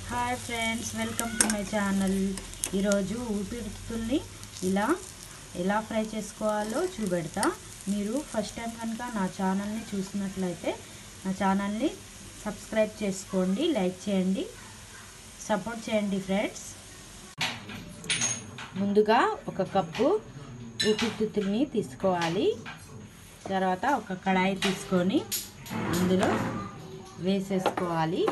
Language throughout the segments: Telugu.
hi friends welcome to my channel ఈరోజు ఊపిరితిత్తుల్ని ఇలా ఎలా ఫ్రై చేసుకోవాలో చూపెడతా మీరు ఫస్ట్ టైం కనుక నా ఛానల్ని చూసినట్లయితే నా ఛానల్ని సబ్స్క్రైబ్ చేసుకోండి లైక్ చేయండి సపోర్ట్ చేయండి ఫ్రెండ్స్ ముందుగా ఒక కప్పు ఊపిరితిత్తుల్ని తీసుకోవాలి తర్వాత ఒక కడాయి తీసుకొని అందులో వేసేసుకోవాలి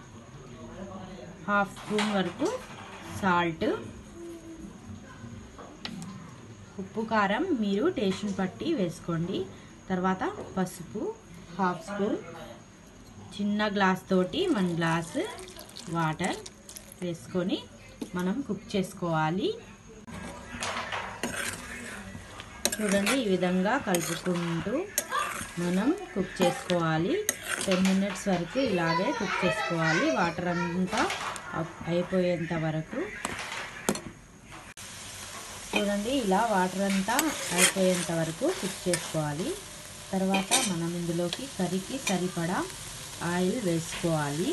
హాఫ్ స్పూన్ వరకు సాల్ట్ ఉప్పు కారం మీరు టేస్ట్ని బట్టి వేసుకోండి తర్వాత పసుపు హాఫ్ స్పూన్ చిన్న గ్లాస్ తోటి వన్ గ్లాస్ వాటర్ వేసుకొని మనం కుక్ చేసుకోవాలి చూడండి ఈ విధంగా కలుపుకుంటూ మనం కుక్ చేసుకోవాలి టెన్ మినిట్స్ వరకు ఇలాగే కుక్ చేసుకోవాలి వాటర్ అంతా అయిపోయేంత వరకు చూడండి ఇలా వాటర్ అంతా అయిపోయేంత వరకు కుక్ చేసుకోవాలి తర్వాత మనం ఇందులోకి కర్రీకి సరిపడా ఆయిల్ వేసుకోవాలి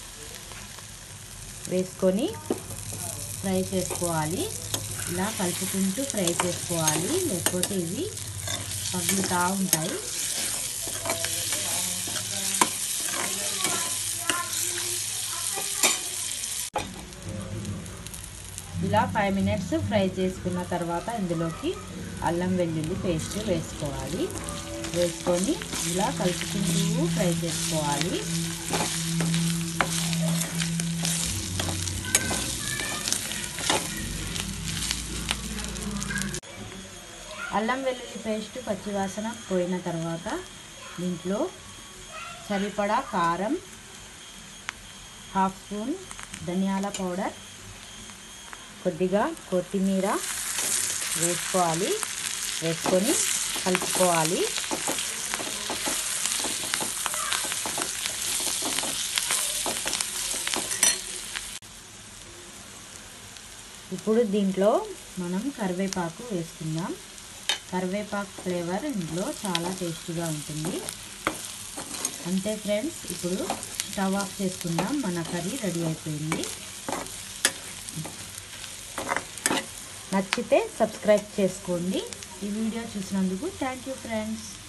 వేసుకొని ఫ్రై చేసుకోవాలి ఇలా కలుపుకుంటూ ఫ్రై చేసుకోవాలి లేకపోతే ఇవి పగులుతూ ఉంటాయి ఇలా ఫైవ్ మినిట్స్ ఫ్రై చేసుకున్న తర్వాత ఇందులోకి అల్లం వెల్లుల్లి పేస్ట్ వేసుకోవాలి వేసుకొని ఇలా కలుపుకుంటూ ఫ్రై చేసుకోవాలి అల్లం వెల్లుల్లి పేస్ట్ పచ్చివాసన పోయిన తర్వాత దీంట్లో సరిపడా కారం హాఫ్ స్పూన్ ధనియాల పౌడర్ కొద్దిగా కొత్తిమీర వేసుకోవాలి వేసుకొని కలుపుకోవాలి ఇప్పుడు దీంట్లో మనం కరివేపాకు వేసుకుందాం కరివేపాకు ఫ్లేవర్ ఇందులో చాలా టేస్టీగా ఉంటుంది అంతే ఫ్రెండ్స్ ఇప్పుడు స్టవ్ ఆఫ్ చేసుకుందాం మన కర్రీ రెడీ అయిపోయింది నచ్చితే సబ్స్క్రైబ్ చేసుకోండి ఈ వీడియో చూసినందుకు థ్యాంక్ యూ ఫ్రెండ్స్